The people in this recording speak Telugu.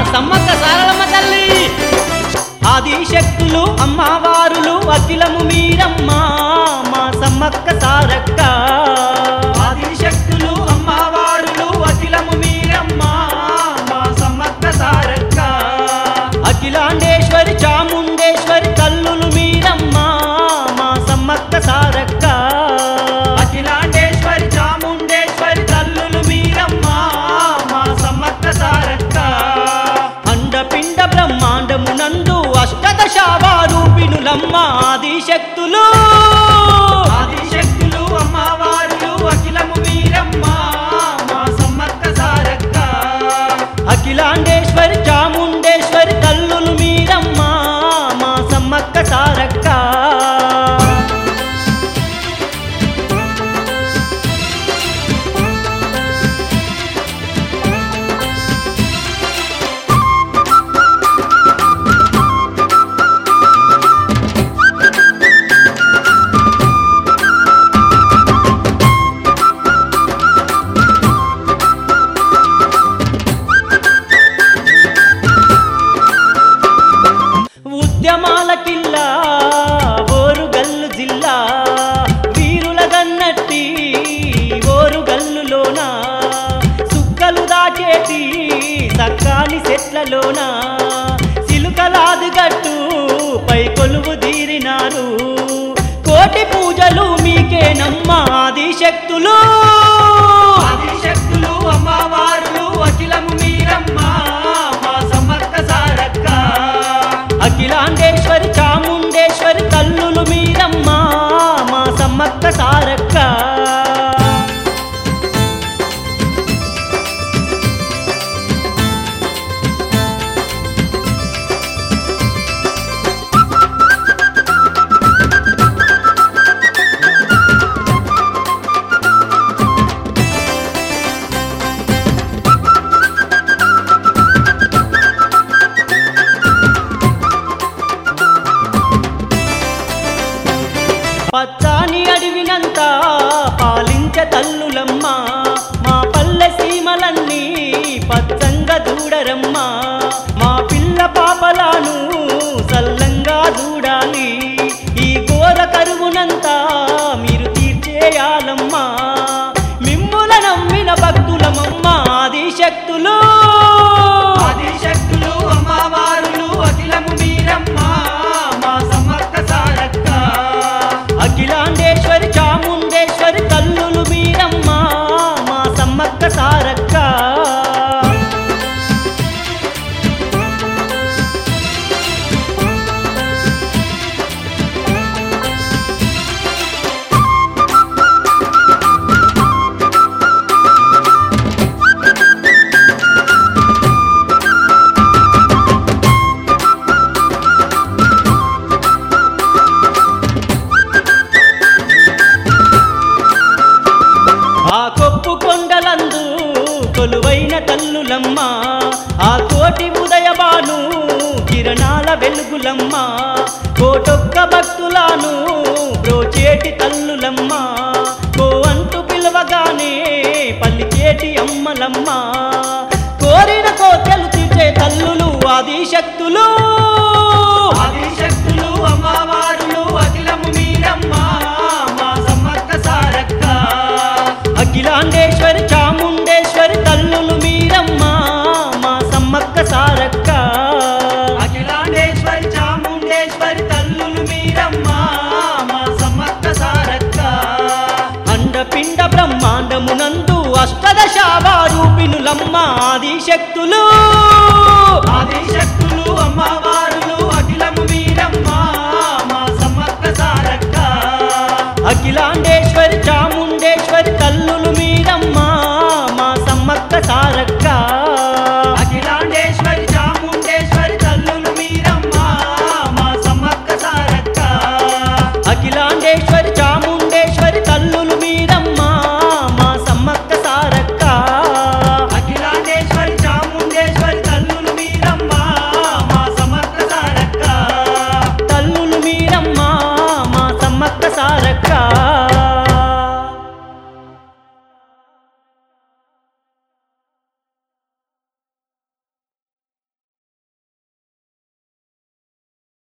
సమ్మక్క సారలమ్మ తల్లి ఆదిశక్తులు అమ్మవారులు అఖిలము మీరమ్మ మా సమ్మక్క సారక్క ఆదిశక్తులు అమ్మవారులు అఖిలము మీరమ్మ మా సమ్మక్క సారక్క అఖిలాండేశ్వరి చాముండేశ్వరి తల్లులు మీరమ్మ మా సమ్మక్క సారక్క అఖిలాండేశ్వరి చాముండేశ్వరి తల్లులు మీరమ్మ మా సమ్మక్క సారక్క అండపిండ బ్రహ్మాండమునందు అష్టదశావారూపిణులమ్మ ఆదిశక్తులు ఆదిశక్తులు అమ్మవారులు అఖిలము మీరమ్మ మా సమ్మక్క సారక్క అఖిలాండేశ్వరి చాముండేశ్వరి తల్లులు మీరమ్మ మా సమ్మక్క సారక్క ఉద్యమాల కిల్లా ఓరుగల్లు జిల్లా వీరుల గన్నట్టి ఓరుగల్లులోన సుక్కలు దాచేటి సక్కాని చెట్లలోన సిలుకలాది గట్టు పై కొలువు తీరినారు కోటి పూజలు మీకేనమ్మా ఆదిశక్తులు ఆదిశక్తులు అమ్మవారులు అఖిలము మీరమ్మ మా సమ్మక్క సారక్క అఖిలాండేశ్వరి చాముండేశ్వరి తల్లులు మీరమ్మ మా సమ్మక్క సారక్క పచ్చాని అడవినంత పాలించ తల్లులమ్మ మా పల్లె సీమలన్నీ పచ్చంగా దూడరమ్మ మా పిల్ల పాపలాను సల్లంగా దూడాలి ఈ ఘోర కరువునంతా మీరు తీర్చేయాలమ్మా మిమ్ముల నమ్మిన భక్తులమమ్మ ఆదిశక్తులు ఆదిశక్తులు అమ్మవారులు అఖిలము మీరమ్మ మా సమ్మక్క సారక్క అఖిలాండేశ్వరి చాముండేశ్వరి తల్లులు మీరమ్మ మా సమ్మక్క సారక్క ఆ కొప్పు కొండలందు కొలువైన తల్లులమ్మ ఆ కోటి ఉదయబాను కిరణాల వెలుగులమ్మ కోటొక్క భక్తులను బ్రోచేటి తల్లులమ్మ కో అంటూ పిలవగానే పలికేటి అమ్మలమ్మ కోరిన కోతలు తీర్చే తల్లులు ఆదిశక్తులు ఆదిశక్తులు అమ్మవారులు అఖిలము మీరమ్మ మా సమ్మక్క సారక్క అఖిలాండేశ్వరి చాముండేశ్వరి తల్లులు మీరమ్మ మా సమ్మక్క సారక్క అఖిలాండేశ్వరి చాముండేశ్వరి తల్లులు మీరమ్మ మా సమ్మక్క సారక్క అండపిండ బ్రహ్మాండమునందు అష్టదశావారూపిణులమ్మ ఆదిశక్తులు ఆదిశక్తులు అమ్మవారులు అఖిలము మీరమ్మ మా సమ్మక్క సారక్క అఖిలాండేశ్వరి చాముండేశ్వరి తల్లులు మీరమ్మ మా సమ్మక్క సారక్క అఖిలాండేశ్వరి చాముండేశ్వరి తల్లులు మీరమ్మ మా సమ్మక్క సారక్క అఖిలాండేశ్వరి చాముండేశ్వరి తల్లులు మీరమ్మ మా సమ్మక్క సారక్క అఖిలాండేశ్వరి చాముండేశ్వరి తల్లులు మీరమ్మ మా సమ్మక్క సారక్క తల్లులు మీరమ్మ మా సమ్మక్క సారక్క